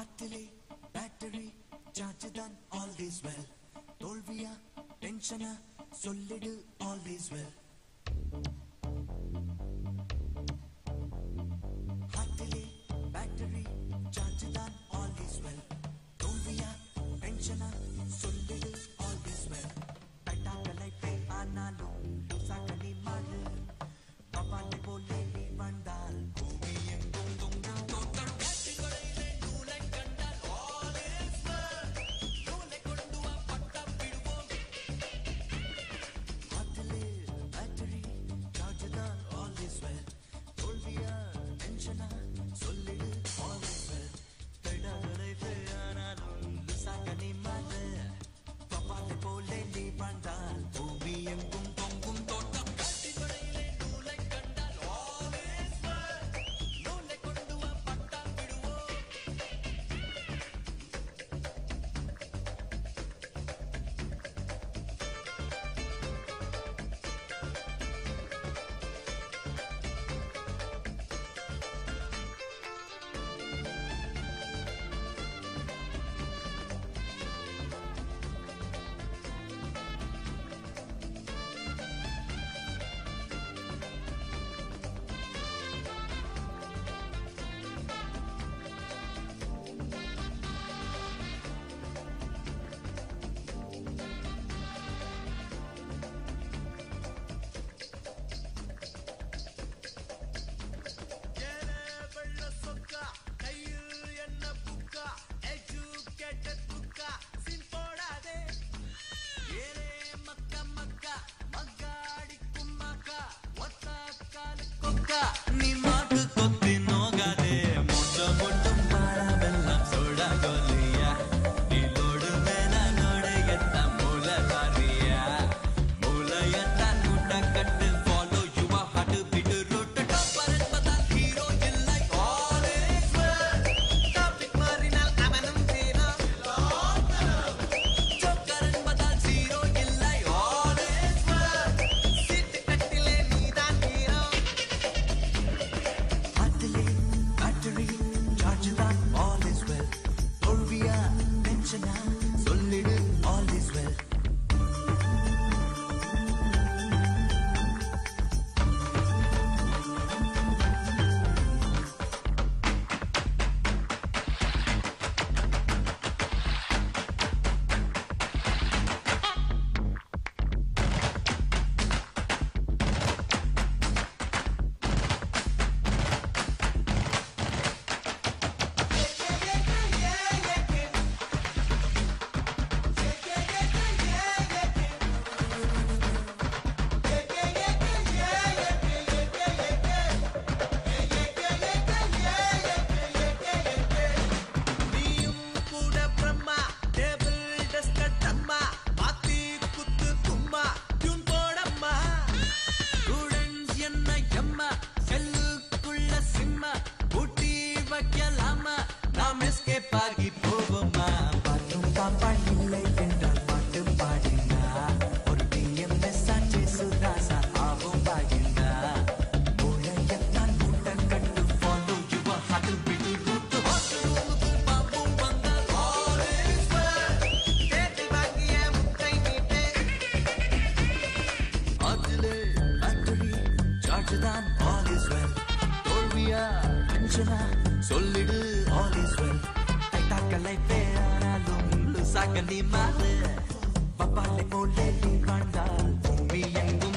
ஹார்ட்டிலே battery charge தான் always well தோல்வியா டென்ஷனா சொல்லிடு ஆல்வேஸ் வெல் ஹார்ட்டிலே பேட்டரி சார்ஜ் தான் ஆல்வேஸ் வெல் தோல்வியா டென்ஷனா சொல்லிடு ஆல்வேஸ் வெல் டைட்டாக லைஃபே ஆனாலும் லூசாக நீ மாறு பப்பாளி போலே நீ வந்தால் பூமி எங்கும் தொங்கும் தோட்டம் ஹார்ட்டிலே பேட்டரி சார்ஜ் தான் ஆல்வேஸ் வெல் தோல்வியா டென்ஷனா சொல்லிடு ஆல்வேஸ் வெல் டைட்டாக லைஃபே ஆனாலும் லூசாக நீ மாறு பப்பாளி போலே நீ வந்தால் பூமி எங்கும் தொங்கும் தோட்டம் நீ மாட்டு கொத்தி நோகாதே முட்ட முட்டும் பாடமெல்லாம் சோடா கோலியா நீலோடு மேல நோடையத்த மூல வாரியா மூலையத்த நூட்ட கட்டு ஃபாலோ யுவா ஹாட்டு பிட்டு ரூட் டாப்பர் என்பதால் ஹீரோ இல்லை ஆல்வேஸ் டாபிக் மாறினால் அவனும் ஹீரோ ஜோக்கர் என்பதால் ஜீரோ இல்லை ஆல்வேஸ் சீட்டு கட்டிலே நீதான் ஹீரோ ஹார்ட்டிலே பேட்டரி சார்ஜ் தான் ஆல் இஸ் வெல் தோல்வியா டென்ஷனா சொல்லிடு ஆல் இஸ் வெல் நீயும் கூட பிரம்மா டேபிள் டெஸ்க் அம்மா பாத்தி குத்து கும்மா டியூன் போடம்மா ஸ்டூடெண்ட்ஸ் என்ன எம்மா செல்லுக்குள்ள சிம்மா ஊட்டி வைக்கலாமா நாம் எஸ்கேப் ஆகி போவோமா பாட்டும் பாப்பா இல்லை என்றால் பாட்டு பாடினா ஒரு டிஎம்எஸ் ஆச்சு சுதாசா ஆகும் பாகிந்தா மூளையத்தான் மூட்டை கட்டு ஃபாலோ யுவ ஹாட்டு பிடி ரூட்டு ஹாட்டு ரூமுக்கு பாப்பும் வந்தால் ஆல்வேஸ் தேடி வாங்கிய முட்டை நீட்டே அதிலே பேட்டரி சார்ஜ் தான் ஆல் இஸ் வெல் தோல்வியா டென்ஷனா சொல்லிடு ஆல் இஸ் வெல் டைட்டாக்க லைஃபே ஆனாலும் லூசாக்க நீ மாறு பப்பாலை போலே நீ வாழ்ந்தால் பூமி எங்கும்